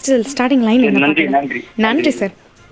First starting line என்ன நன்றி, பாட்டு? நன்றி. நன்றி சார்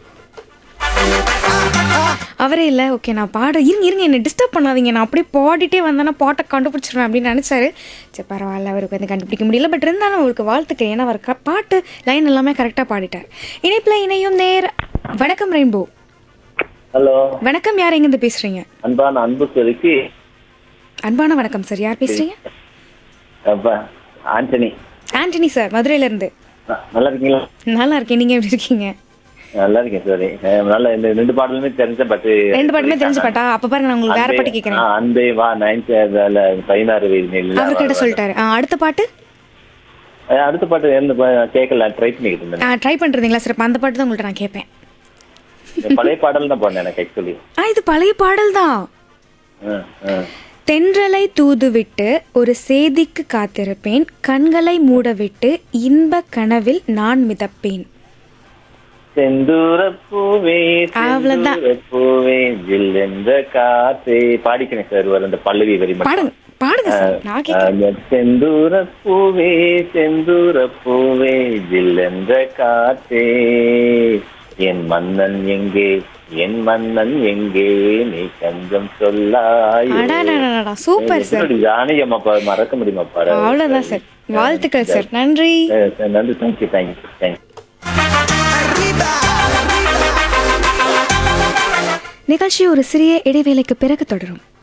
அவரே இல்லை ஓகே நான் பாட இருங்க இருங்க என்னை டிஸ்டர்ப் பண்ணாதீங்க நான் அப்படியே பாடிட்டே வந்தேன்னா பாட்டை கண்டுபிடிச்சிருவேன் அப்படின்னு நினச்சாரு சரி பரவாயில்ல அவருக்கு வந்து கண்டுபிடிக்க முடியல பட் இருந்தாலும் அவருக்கு வாழ்த்துக்கள் ஏன்னா அவர் க- பாட்டு லைன் எல்லாமே கரெக்டாக பாடிட்டார் இணைப்பில் இணையும் நேர் வணக்கம் ரெயின்போ ஹலோ வணக்கம் யார் எங்கேருந்து பேசுகிறீங்க அன்பான அன்பு சொதுக்கி அன்பான வணக்கம் சார் யார் பேசுகிறீங்க அப்பா ஆண்டனி ஆண்டனி சார் மதுரையிலேருந்து ந- நல்லா இருக்கீங்களா நல்லா இருக்கேன் நீங்கள் எப்படி இருக்கீங்க நல்லா இருக்கேன் சாரி நல்லா இந்த ரெண்டு பாடலுமே தெரிஞ்ச பாட்டு ரெண்டு பாட்டுமே தெரிஞ்சு பாட்டா அப்போ பாருங்க நான் உங்களுக்கு வேற பாட்டு கேட்குறேன் ஆ, அன்பே வா நைன்த் பதினாறு வயது அவர் கிட்ட சொல்லிட்டாரு ஆ, அடுத்த பாட்டு அடுத்த பாட்டு எந்த பா- கேட்கல ட்ரை பண்ணிக்கிட்டு இருந்தேன் ட்ரை பண்ணுறீங்களா சார் அப்ப அந்த பாட்டு தான் உங்கள்கிட்ட நான் கேட்பேன் பழைய பாடல் தான் பாடினேன் எனக்கு ஆக்சுவலி ஆ இது பழைய பாடல் தான் தென்றலை தூதுவிட்டு ஒரு சேதிக்கு காத்திருப்பேன் கண்களை மூடவிட்டு இன்ப கனவில் நான் மிதப்பேன் செந்தூர பூவே அவ்வளவுதான். செந்தூர பூவே ஜில்லென்ற காற்றே பாடிக்கிறேன் சார் வர அந்த பல்லவி வரி மட்டும் பாடுங்க பாடுங்க சார் நான் கேட்குறேன் அந்த செந்தூர பூவே செந்தூர பூவே ஜில்லென்ற காற்றே என் மன்னன் எங்கே என் மன்னன் எங்கே நீ கொஞ்சம் சொல்லாய் அடாடாடாடா சூப்பர் சார் ஜானகி அம்மா பா- மறக்க முடியுமா பாரு அவ்வளோதான் சார் வாழ்த்துக்கள் சார் நன்றி நன்றி தேங்க்யூ தேங்க்யூ தேங்க்யூ நிகழ்ச்சி ஒரு சிறிய இடைவேளைக்கு பிறகு தொடரும்